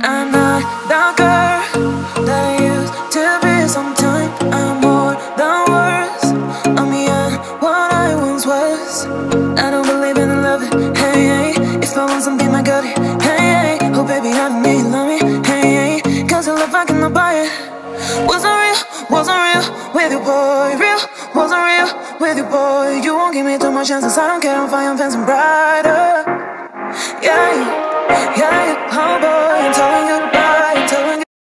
I'm not the girl that I used to be. Sometimes I'm more than words. I'm beyond what I once was. I don't believe in love. Hey, hey. If I want something, I got it. Hey, hey. Oh, baby, I don't need love me. Hey, hey. Cause I love I cannot buy it. Wasn't real, wasn't real with you, boy. Real, wasn't real with you, boy. You won't give me too much chances. I don't care if I am fancy brighter. Yeah, yeah, yeah. Oh, boy, I'm telling you goodbye. I'm telling you.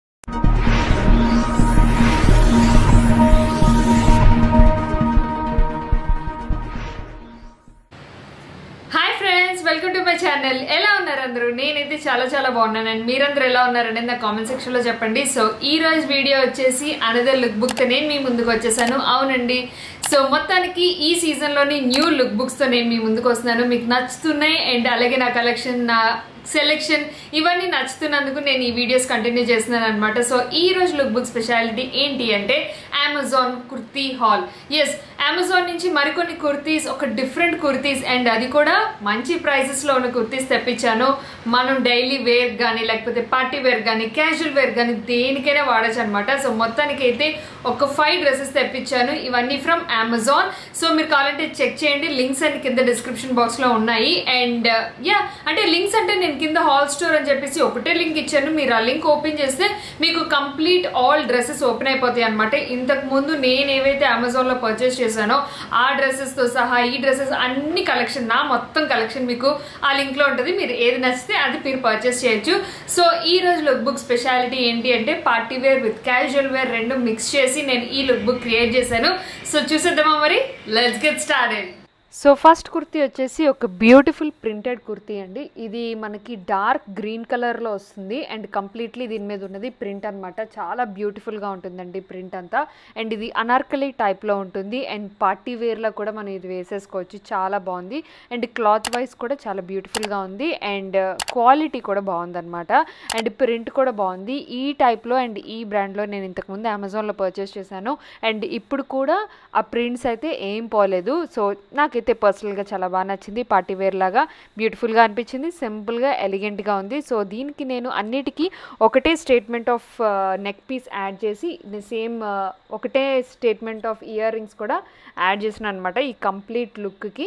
Hi friends welcome to my channel ఎలా ఉన్నారు అందరూ నేనైతే చాలా చాలా బాగున్నాను and మీరందరూ ఎలా ఉన్నారనేది నా కామెంట్ సెక్షన్ లో చెప్పండి సో ఈ రోజు వీడియో వచ్చేసి అనదర్ లుక్ బుక్ తో నేను మీ ముందుకు వచ్చేసాను అవునండి సో మొత్తానికి ఈ సీజన్ లోని న్యూ లుక్ బుక్స్ తో నేను మీ ముందుకు వస్తున్నాను మీకు నచ్చుతున్నాయి అండ్ అలాగే నా కలెక్షన్ నా సెలెక్షన్ ఇవన్నీ నచ్చుతున్నందుకు నేను ఈ వీడియోస్ కంటిన్యూ చేస్తున్నాను అనమాట సో ఈ రోజు లుక్ బుక్ స్పెషాలిటీ ఏంటి అంటే Amazon kurti haul yes Amazon నుంచి మరికొన్ని కుర్తీస్ ఒక డిఫరెంట్ కుర్తీస్ అండ్ అది కూడా మంచి ప్రైసెస్ లో ఉన్న కుర్తీస్ తెప్పించాను మనం డైలీ వేర్ కానీ లేకపోతే పార్టీ వేర్ కానీ క్యాజువల్ వేర్ కానీ దేనికైనా వాడచ్చు అనమాట సో మొత్తానికి అయితే ఒక ఫైవ్ డ్రెస్సెస్ తెప్పించాను ఇవన్నీ ఫ్రమ్ అమెజాన్ సో మీరు కావాలంటే చెక్ చేయండి లింక్స్ అన్ని కింద డిస్క్రిప్షన్ బాక్స్ లో ఉన్నాయి అండ్ యా అంటే లింక్స్ అంటే నేను కింద హాల్ స్టోర్ అని చెప్పేసి ఒకటే లింక్ ఇచ్చాను మీరు ఆ లింక్ ఓపెన్ చేస్తే మీకు కంప్లీట్ ఆల్ డ్రెస్సెస్ ఓపెన్ అయిపోతాయి అనమాట ఇంతకు ముందు నేను ఏవైతే అమెజాన్ లో పర్చేస్ చేశానో ఆ డ్రెస్సెస్ తో సహా ఈ డ్రెస్సెస్ అన్ని కలెక్షన్ నా మొత్తం కలెక్షన్ మీకు ఆ లింక్ లో ఉంటుంది మీరు ఏది నచ్చితే అది మీరు పర్చేస్ చేయొచ్చు సో ఈ రోజు లుక్ బుక్ స్పెషాలిటీ ఏంటి అంటే party wear with casual wear రెండు మిక్స్ చేసి నేను ఈ లుక్ బుక్ క్రియేట్ చేశాను సో చూసేద్దామా మరి let's get started so first kurti వచ్చేసి ఒక బ్యూటిఫుల్ ప్రింటెడ్ కుర్తీ అండి ఇది మనకి డార్క్ గ్రీన్ కలర్లో వస్తుంది అండ్ కంప్లీట్లీ దీని మీద ఉన్నది ప్రింట్ అనమాట చాలా బ్యూటిఫుల్గా ఉంటుందండి ప్రింట్ అంతా అండ్ ఇది అనార్కలి టైప్లో ఉంటుంది అండ్ పార్టీ వేర్లో కూడా మనం ఇది వేసేసుకోవచ్చు చాలా బాగుంది అండ్ క్లాత్ వైజ్ కూడా చాలా బ్యూటిఫుల్గా ఉంది అండ్ క్వాలిటీ కూడా బాగుందన్నమాట అండ్ ప్రింట్ కూడా బాగుంది ఈ టైప్లో అండ్ ఈ బ్రాండ్లో నేను ఇంతకుముందు అమెజాన్లో పర్చేస్ చేశాను అండ్ ఇప్పుడు కూడా ఆ ప్రింట్స్ అయితే ఏం పోలేదు సో నాకైతే పర్సనల్గా చాలా బాగా నచ్చింది పార్టీ వేర్ లాగా బ్యూటిఫుల్గా అనిపించింది సింపుల్గా ఎలిగెంట్గా ఉంది సో దీనికి నేను అన్నిటికీ ఒకటే statement of neck piece add చేసి సేమ్ ఒకటే స్టేట్మెంట్ ఆఫ్ ఇయర్ రింగ్స్ కూడా యాడ్ చేసిన అనమాట ఈ కంప్లీట్ లుక్కి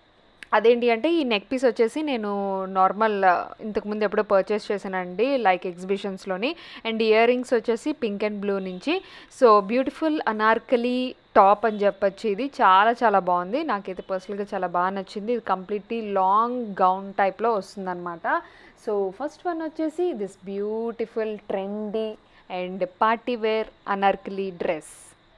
అదేంటి అంటే ఈ నెక్ పీస్ వచ్చేసి నేను నార్మల్ ఇంతకుముందు ఎప్పుడో పర్చేస్ చేశానండి లైక్ ఎగ్జిబిషన్స్లోని అండ్ ఇయర్ రింగ్స్ వచ్చేసి పింక్ అండ్ బ్లూ నుంచి సో బ్యూటిఫుల్ అనార్కలీ టాప్ అని చెప్పొచ్చు ఇది చాలా చాలా బాగుంది నాకైతే పర్సనల్గా చాలా బాగా నచ్చింది ఇది కంప్లీట్లీ లాంగ్ గౌన్ టైప్లో వస్తుందన్నమాట సో ఫస్ట్ వన్ వచ్చేసి this beautiful trendy and party wear anarkali dress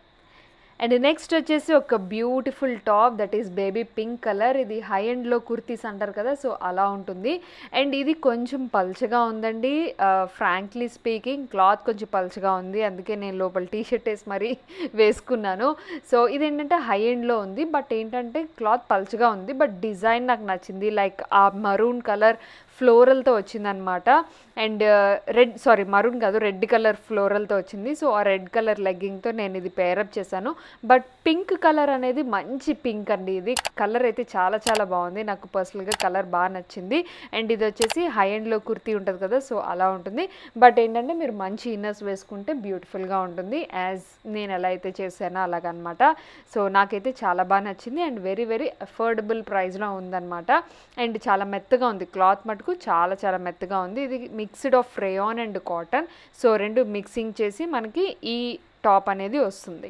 and next వచ్చేసి ఒక beautiful top that is baby pink colour ఇది హై ఎండ్లో కుర్తీస్ అంటారు కదా సో అలా ఉంటుంది అండ్ ఇది కొంచెం పల్చగా ఉందండి ఫ్రాంక్లీ స్పీకింగ్ క్లాత్ కొంచెం పల్చగా ఉంది అందుకే నేను లోపల టీ షర్ట్ వేసి మరీ వేసుకున్నాను సో ఇది ఏంటంటే హై ఎండ్లో ఉంది బట్ ఏంటంటే క్లాత్ పల్చగా ఉంది బట్ డిజైన్ నాకు నచ్చింది లైక్ ఆ మరూన్ కలర్ ఫ్లోరల్తో వచ్చిందనమాట అండ్ రెడ్ సారీ మరూన్ కాదు రెడ్ కలర్ ఫ్లోరల్తో వచ్చింది సో ఆ రెడ్ కలర్ లెగ్గింగ్తో నేను ఇది పేరప్ చేశాను బట్ పింక్ కలర్ అనేది మంచి పింక్ అండి ఇది కలర్ అయితే చాలా చాలా బాగుంది నాకు పర్సనల్గా కలర్ బాగా నచ్చింది అండ్ ఇది వచ్చేసి హై ఎండ్లో కుర్తీ ఉంటుంది కదా సో అలా ఉంటుంది బట్ ఏంటంటే మీరు మంచి ఇన్నర్స్ వేసుకుంటే బ్యూటిఫుల్గా ఉంటుంది యాజ్ నేను ఎలా అయితే చేశానో అలాగనమాట సో నాకైతే చాలా బాగా నచ్చింది అండ్ వెరీ వెరీ అఫోర్డబుల్ ప్రైస్లో ఉందన్నమాట అండ్ చాలా మెత్తగా ఉంది క్లాత్ మటుకు చాలా చాలా మెత్తగా ఉంది ఇది mixed of rayon and cotton so రెండు మిక్సింగ్ చేసి మనకి ఈ టాప్ అనేది వస్తుంది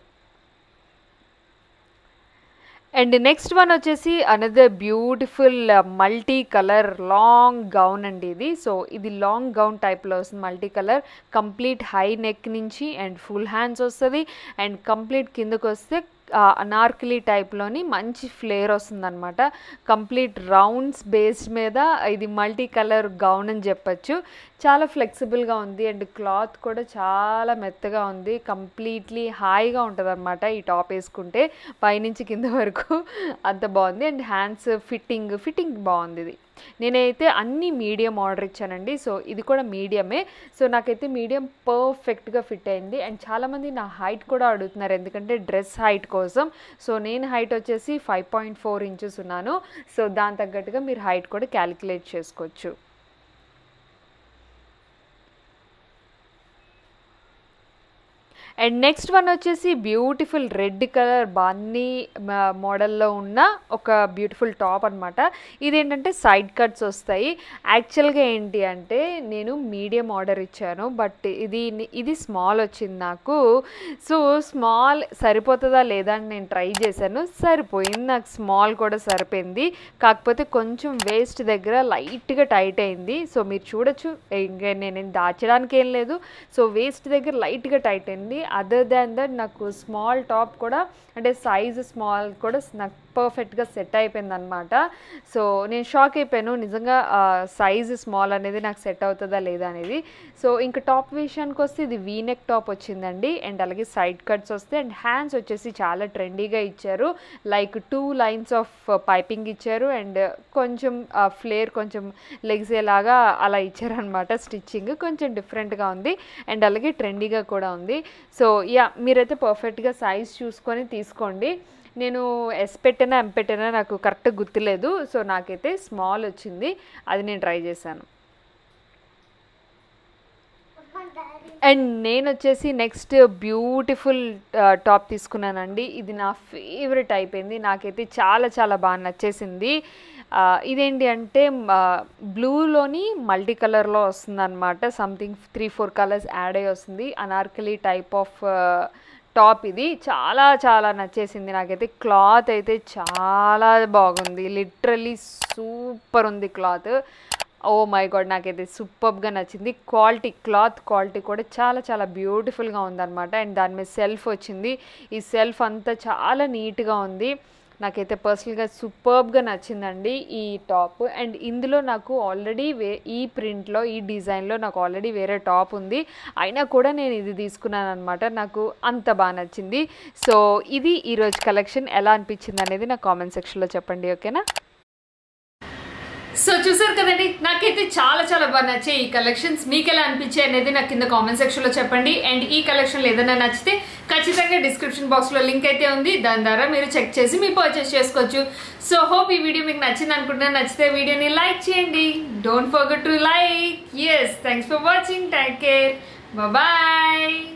అండ్ నెక్స్ట్ వన్ వచ్చేసి another beautiful multi colour long gown అండి ఇది సో ఇది లాంగ్ గౌన్ టైప్లో వస్తుంది multi colour complete high neck నుంచి అండ్ ఫుల్ హ్యాండ్స్ వస్తుంది అండ్ కంప్లీట్ కిందకు వస్తే అనార్కలీ టైప్లోని మంచి ఫ్లేర్ వస్తుందన్నమాట కంప్లీట్ రౌండ్స్ బేస్డ్ మీద ఇది మల్టీ కలర్ గౌన్ అని చెప్పచ్చు చాలా ఫ్లెక్సిబుల్గా ఉంది అండ్ క్లాత్ కూడా చాలా మెత్తగా ఉంది కంప్లీట్లీ హాయిగా ఉంటుంది అనమాట ఈ టాప్ వేసుకుంటే పైనుంచి కింద వరకు అంత బాగుంది అండ్ హ్యాండ్స్ ఫిట్టింగ్ ఫిట్టింగ్ బాగుంది ఇది నేనైతే అన్ని మీడియం ఆర్డర్ ఇచ్చానండి సో ఇది కూడా మీడియమే సో నాకైతే మీడియం పర్ఫెక్ట్గా ఫిట్ అయింది అండ్ చాలామంది నా హైట్ కూడా అడుగుతున్నారు ఎందుకంటే డ్రెస్ హైట్ కోసం సో నేను హైట్ వచ్చేసి ఫైవ్ పాయింట్ ఫోర్ ఇంచెస్ ఉన్నాను సో దాని తగ్గట్టుగా మీరు హైట్ కూడా క్యాలిక్యులేట్ చేసుకోవచ్చు అండ్ నెక్స్ట్ వన్ వచ్చేసి బ్యూటిఫుల్ రెడ్ కలర్ బాన్నీ మోడల్లో ఉన్న ఒక బ్యూటిఫుల్ టాప్ అనమాట ఇదేంటంటే సైడ్ కట్స్ వస్తాయి యాక్చువల్గా ఏంటి అంటే నేను మీడియం ఆర్డర్ ఇచ్చాను బట్ ఇది ఇది స్మాల్ వచ్చింది నాకు సో స్మాల్ సరిపోతుందా లేదా అని నేను ట్రై చేశాను సరిపోయింది నాకు స్మాల్ కూడా సరిపోయింది కాకపోతే కొంచెం వేస్ట్ దగ్గర లైట్గా టైట్ అయింది సో మీరు చూడొచ్చు ఇంకా నేను దాచడానికి ఏం లేదు సో వేస్ట్ దగ్గర లైట్గా టైట్ అయింది అదర్ దాన్ దట్ నాకు స్మాల్ టాప్ కూడా అంటే సైజ్ స్మాల్ కూడా నాకు పర్ఫెక్ట్గా సెట్ అయిపోయింది అనమాట సో నేను షాక్ అయిపోయాను నిజంగా సైజ్ స్మాల్ అనేది నాకు సెట్ అవుతుందా లేదా అనేది సో ఇంకా టాప్ విషయానికి వస్తే ఇది వీనెక్ టాప్ వచ్చిందండి అండ్ అలాగే సైడ్ కట్స్ వస్తాయి అండ్ హ్యాండ్స్ వచ్చేసి చాలా ట్రెండీగా ఇచ్చారు like two lines of piping ఇచ్చారు అండ్ కొంచెం ఫ్లేర్ కొంచెం లెగ్సేలాగా అలా ఇచ్చారనమాట స్టిచ్చింగ్ కొంచెం డిఫరెంట్గా ఉంది అండ్ అలాగే ట్రెండీగా కూడా ఉంది సో యా మీరైతే పర్ఫెక్ట్గా సైజ్ చూసుకొని తీసుకోండి నేను ఎస్ పెట్టినా ఎం పెట్టినా నాకు కరెక్ట్ గుర్తులేదు సో నాకైతే స్మాల్ వచ్చింది అది నేను ట్రై చేశాను అండ్ నేను వచ్చేసి నెక్స్ట్ బ్యూటిఫుల్ టాప్ తీసుకున్నానండి ఇది నా ఫేవరెట్ అయిపోయింది నాకైతే చాలా చాలా బాగా నచ్చేసింది ఇదేంటి అంటే బ్లూలోని మల్టీ కలర్లో వస్తుంది అనమాట something three four colours add అయ్యి వస్తుంది అనార్కలీ టైప్ ఆఫ్ టాప్ ఇది చాలా చాలా నచ్చేసింది నాకైతే క్లాత్ అయితే చాలా బాగుంది లిటరలీ సూపర్ ఉంది క్లాత్ ఓ మై గాడ్ నాకైతే సూపర్గా నచ్చింది క్వాలిటీ క్లాత్ క్వాలిటీ కూడా చాలా చాలా బ్యూటిఫుల్గా ఉందన్నమాట అండ్ దాని మీద సెల్ఫ్ వచ్చింది ఈ సెల్ఫ్ అంతా చాలా నీట్గా ఉంది నాకైతే పర్సనల్గా సూపర్బ్గా నచ్చిందండి ఈ టాప్ అండ్ ఇందులో నాకు ఆల్రెడీ వే ఈ ప్రింట్లో ఈ డిజైన్లో నాకు ఆల్రెడీ వేరే టాప్ ఉంది అయినా కూడా నేను ఇది తీసుకున్నాను అనమాట నాకు అంత బాగా నచ్చింది సో ఇది ఈరోజు కలెక్షన్ ఎలా అనిపించింది అనేది నా కామెంట్ సెక్షన్లో చెప్పండి ఓకేనా సో చూసారు కదండి నాకైతే చాలా చాలా బాగా నచ్చాయి ఈ కలెక్షన్స్ మీకు ఎలా అనిపించాయి అనేది నాకు కింద కామెంట్ సెక్షన్లో చెప్పండి అండ్ ఈ కలెక్షన్లు ఏదైనా నచ్చితే ఖచ్చితంగా డిస్క్రిప్షన్ బాక్స్లో లింక్ అయితే ఉంది దాని ద్వారా మీరు చెక్ చేసి మీ పర్చేస్ చేసుకోవచ్చు సో హోప్ ఈ వీడియో మీకు నచ్చింది అనుకుంటున్నాను నచ్చితే వీడియోని లైక్ చేయండి don't forget to like us thanks for watching take care bye